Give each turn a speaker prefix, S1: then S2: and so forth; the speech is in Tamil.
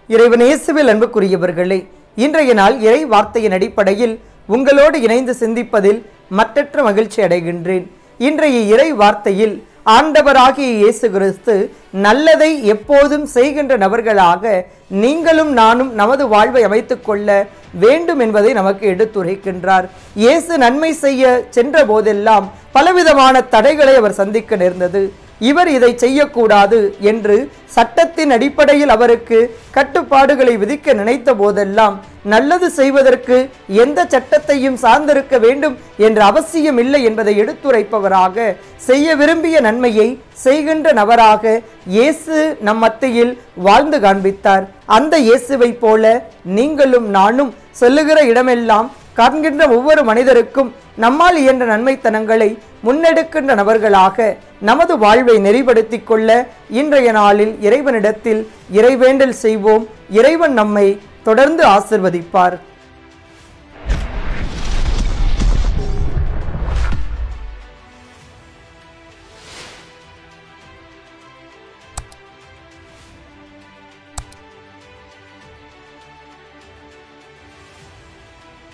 S1: இறைவன் இயேசுவில் அன்புக்குரியவர்களே இன்றைய நாள் இறை வார்த்தையின் அடிப்படையில் உங்களோடு இணைந்து சிந்திப்பதில் மற்றற்ற மகிழ்ச்சி அடைகின்றேன் இன்றைய இறை வார்த்தையில் ஆண்டவராகிய இயேசு கிறிஸ்து நல்லதை எப்போதும் செய்கின்ற நபர்களாக நீங்களும் நானும் நமது வாழ்வை அமைத்துக் கொள்ள வேண்டும் என்பதை நமக்கு எடுத்துரைக்கின்றார் இயேசு நன்மை செய்ய சென்ற போதெல்லாம் பலவிதமான தடைகளை அவர் சந்திக்க நேர்ந்தது இவர் இதை செய்யக்கூடாது என்று சட்டத்தின் அடிப்படையில் அவருக்கு கட்டுப்பாடுகளை விதிக்க நினைத்த போதெல்லாம் நல்லது செய்வதற்கு எந்த சட்டத்தையும் சார்ந்திருக்க வேண்டும் என்ற அவசியம் இல்லை என்பதை எடுத்துரைப்பவராக செய்ய விரும்பிய நன்மையை செய்கின்ற நபராக இயேசு நம் மத்தியில் வாழ்ந்து காண்பித்தார் அந்த இயேசுவை போல நீங்களும் நானும் சொல்லுகிற இடமெல்லாம் காண்கின்ற ஒவ்வொரு மனிதருக்கும் நம்மால் இயன்ற நன்மைத்தனங்களை முன்னெடுக்கின்ற நபர்களாக நமது வாழ்வை நெறிப்படுத்திக் கொள்ள இன்றைய நாளில் இறைவனிடத்தில் இறைவேண்டல் செய்வோம் இறைவன் நம்மை தொடர்ந்து ஆசிர்வதிப்பார்